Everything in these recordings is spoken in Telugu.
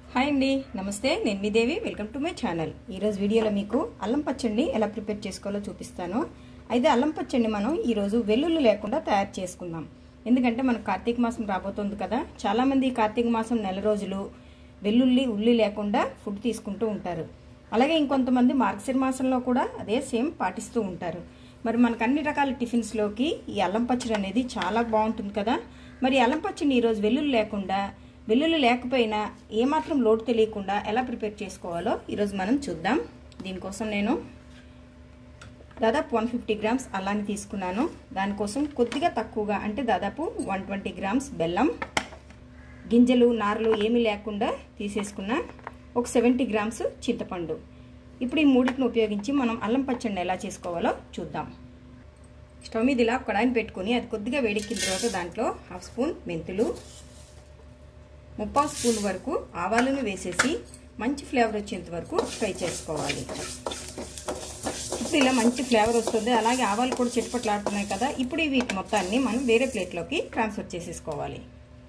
హాయ్ అండి నమస్తే నేను మీ Devi welcome to my channel ఈరోజు వీడియోలో మీకు అల్లం పచ్చడిని ఎలా ప్రిపేర్ చేసుకోవాలో చూపిస్తాను అయితే అల్లం పచ్చడిని మనం ఈరోజు వెల్లుల్లి లేకుండా తయారు చేసుకుందాం ఎందుకంటే మనకు కార్తీక మాసం రాబోతుంది కదా చాలామంది కార్తీక మాసం నెల రోజులు వెల్లుల్లి ఉల్లి లేకుండా ఫుడ్ తీసుకుంటూ ఉంటారు అలాగే ఇంకొంతమంది మార్గశిర మాసంలో కూడా అదే సేమ్ పాటిస్తూ ఉంటారు మరి మనకు అన్ని రకాల టిఫిన్స్లోకి ఈ అల్లం పచ్చడి అనేది చాలా బాగుంటుంది కదా మరి అల్లం పచ్చడిని ఈరోజు వెల్లుల్లి లేకుండా వెల్లుల్లి లేకపోయినా ఏమాత్రం లోటు తెలియకుండా ఎలా ప్రిపేర్ చేసుకోవాలో ఈరోజు మనం చూద్దాం దీనికోసం నేను దాదాపు వన్ ఫిఫ్టీ గ్రామ్స్ అల్లాన్ని తీసుకున్నాను దానికోసం కొద్దిగా తక్కువగా అంటే దాదాపు వన్ ట్వంటీ గ్రామ్స్ బెల్లం గింజలు నారలు ఏమీ లేకుండా తీసేసుకున్న ఒక సెవెంటీ గ్రామ్స్ చింతపండు ఇప్పుడు ఈ మూడింటిని ఉపయోగించి మనం అల్లం పచ్చడిని ఎలా చేసుకోవాలో చూద్దాం స్టవ్ మీద ఇలా కడాయిని పెట్టుకుని అది కొద్దిగా వేడెక్కిన తర్వాత దాంట్లో హాఫ్ స్పూన్ మెంతులు ముప్పావు స్పూన్ వరకు ఆవాలను వేసేసి మంచి ఫ్లేవర్ వచ్చేంత వరకు ఫ్రై చేసుకోవాలి ఇప్పుడు ఇలా మంచి ఫ్లేవర్ వస్తుంది అలాగే ఆవాలు కూడా చిటపట్లాడుతున్నాయి కదా ఇప్పుడు వీటి మొత్తాన్ని మనం వేరే ప్లేట్లోకి ట్రాన్స్ఫర్ చేసేసుకోవాలి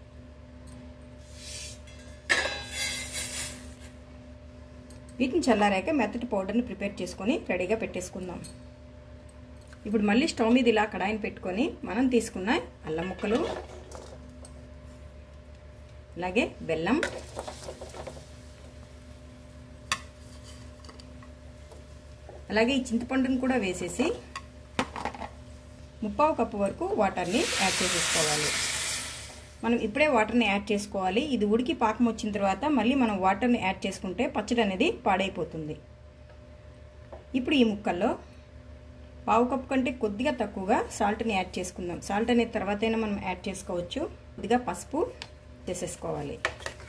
వీటిని చల్లారాక మెత్తటి పౌడర్ని ప్రిపేర్ చేసుకొని రెడీగా పెట్టేసుకుందాం ఇప్పుడు మళ్ళీ స్టవ్ మీద ఇలా కడాయిని పెట్టుకొని మనం తీసుకున్న అల్లం ముక్కలు అలాగే బెల్లం అలాగే ఈ చింతపండును కూడా వేసేసి ముప్పావు కప్పు వరకు వాటర్ని యాడ్ చేసేసుకోవాలి మనం ఇప్పుడే వాటర్ని యాడ్ చేసుకోవాలి ఇది ఉడికి పాకం వచ్చిన తర్వాత మళ్ళీ మనం వాటర్ని యాడ్ చేసుకుంటే పచ్చడి అనేది పాడైపోతుంది ఇప్పుడు ఈ ముక్కల్లో పావు కప్పు కంటే కొద్దిగా తక్కువగా సాల్ట్ని యాడ్ చేసుకుందాం సాల్ట్ అనేది తర్వాతైనా మనం యాడ్ చేసుకోవచ్చు కొద్దిగా పసుపు చేసేసుకోవాలి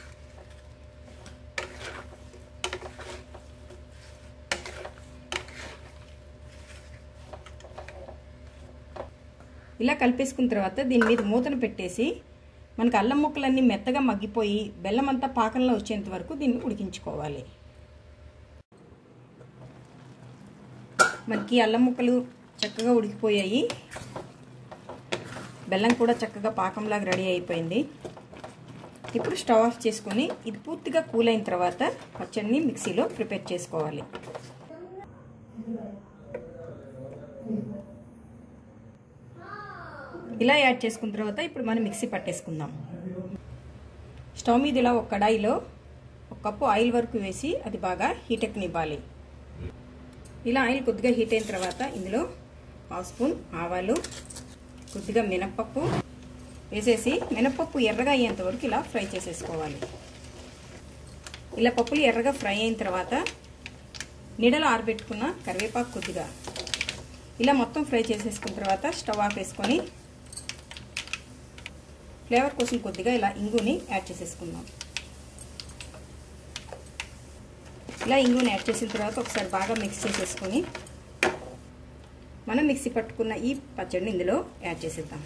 ఇలా కలిపేసుకున్న తర్వాత దీని మీద మూతను పెట్టేసి మనకు అల్లం ముక్కలన్నీ మెత్తగా మగ్గిపోయి బెల్లం అంతా పాకంలో వచ్చేంత వరకు దీన్ని ఉడికించుకోవాలి మనకి అల్లం ముక్కలు చక్కగా ఉడికిపోయాయి బెల్లం కూడా చక్కగా పాకంలాగా రెడీ అయిపోయింది ఇప్పుడు స్టవ్ ఆఫ్ చేసుకొని ఇది పూర్తిగా కూల్ అయిన తర్వాత పచ్చడిని మిక్సీలో ప్రిపేర్ చేసుకోవాలి ఇలా యాడ్ చేసుకున్న తర్వాత ఇప్పుడు మనం మిక్సీ పట్టేసుకుందాం స్టవ్ మీద ఇలా ఒక కడాయిలో ఒక కప్పు ఆయిల్ వరకు వేసి అది బాగా హీట్ ఎక్కనివ్వాలి ఇలా ఆయిల్ కొద్దిగా హీట్ అయిన తర్వాత ఇందులో హాఫ్ స్పూన్ ఆవాలు కొద్దిగా మినప్పప్పు వేసేసి మినప్పప్పు ఎర్రగా అయ్యేంత వరకు ఇలా ఫ్రై చేసేసుకోవాలి ఇలా పప్పులు ఎర్రగా ఫ్రై అయిన తర్వాత నీడలో ఆరబెట్టుకున్న కరివేపాకు కొద్దిగా ఇలా మొత్తం ఫ్రై చేసేసుకున్న తర్వాత స్టవ్ ఆఫ్ వేసుకొని ఫ్లేవర్ కోసం కొద్దిగా ఇలా ఇంగుని యాడ్ చేసేసుకుందాం ఇలా ఇంగుని యాడ్ చేసిన తర్వాత ఒకసారి బాగా మిక్స్ చేసేసుకొని మనం మిక్సీ పట్టుకున్న ఈ పచ్చడిని ఇందులో యాడ్ చేసేద్దాం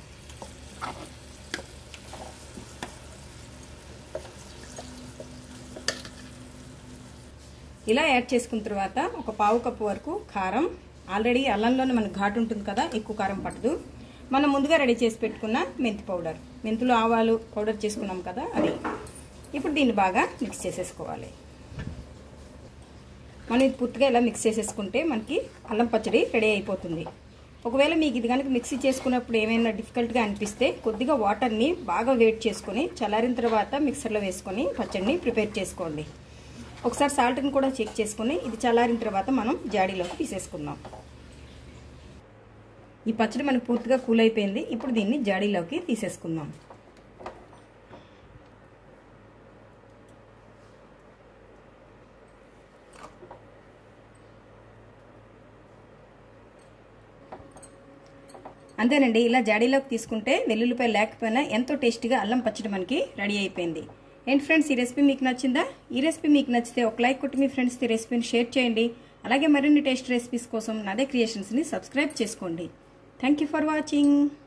ఇలా యాడ్ చేసుకున్న తర్వాత ఒక పావు కప్పు వరకు కారం ఆల్రెడీ అల్లంలోనే మనకు ఘాటు ఉంటుంది కదా ఎక్కువ కారం పట్టదు మనం ముందుగా రెడీ చేసి పెట్టుకున్న మెంతి పౌడర్ మెంతులు ఆవాలు పౌడర్ చేసుకున్నాం కదా అది ఇప్పుడు దీన్ని బాగా మిక్స్ చేసేసుకోవాలి మనం ఇది పూర్తిగా ఇలా మిక్స్ చేసేసుకుంటే మనకి అల్లం పచ్చడి రెడీ అయిపోతుంది ఒకవేళ మీకు ఇది కనుక మిక్సీ చేసుకున్నప్పుడు ఏమైనా డిఫికల్ట్గా అనిపిస్తే కొద్దిగా వాటర్ని బాగా వేట్ చేసుకొని చల్లారిన తర్వాత మిక్సర్లో వేసుకొని పచ్చడిని ప్రిపేర్ చేసుకోండి ఒకసారి సాల్ట్ని కూడా చెక్ చేసుకుని ఇది చల్లారిన తర్వాత మనం జాడీలోకి తీసేసుకుందాం ఈ పచ్చడి మనకు పూర్తిగా కూల్ అయిపోయింది ఇప్పుడు దీన్ని జాడీలోకి తీసేసుకుందాం అంతేనండి ఇలా జాడీలోకి తీసుకుంటే వెల్లుల్లిపాయ లేకపోయినా ఎంతో టేస్టీగా అల్లం పచ్చడి మనకి రెడీ అయిపోయింది ఏంటి ఫ్రెండ్స్ ఈ రెసిపీ మీకు నచ్చిందా ఈ రెసిపీ మీకు నచ్చితే ఒక లైక్ కొట్టి మీ ఫ్రెండ్స్ ఈ రెసిపీని షేర్ చేయండి అలాగే మరిన్ని టేస్ట్ రెసిపీస్ కోసం నాదే క్రియేషన్స్ని సబ్స్క్రైబ్ చేసుకోండి థ్యాంక్ ఫర్ వాచింగ్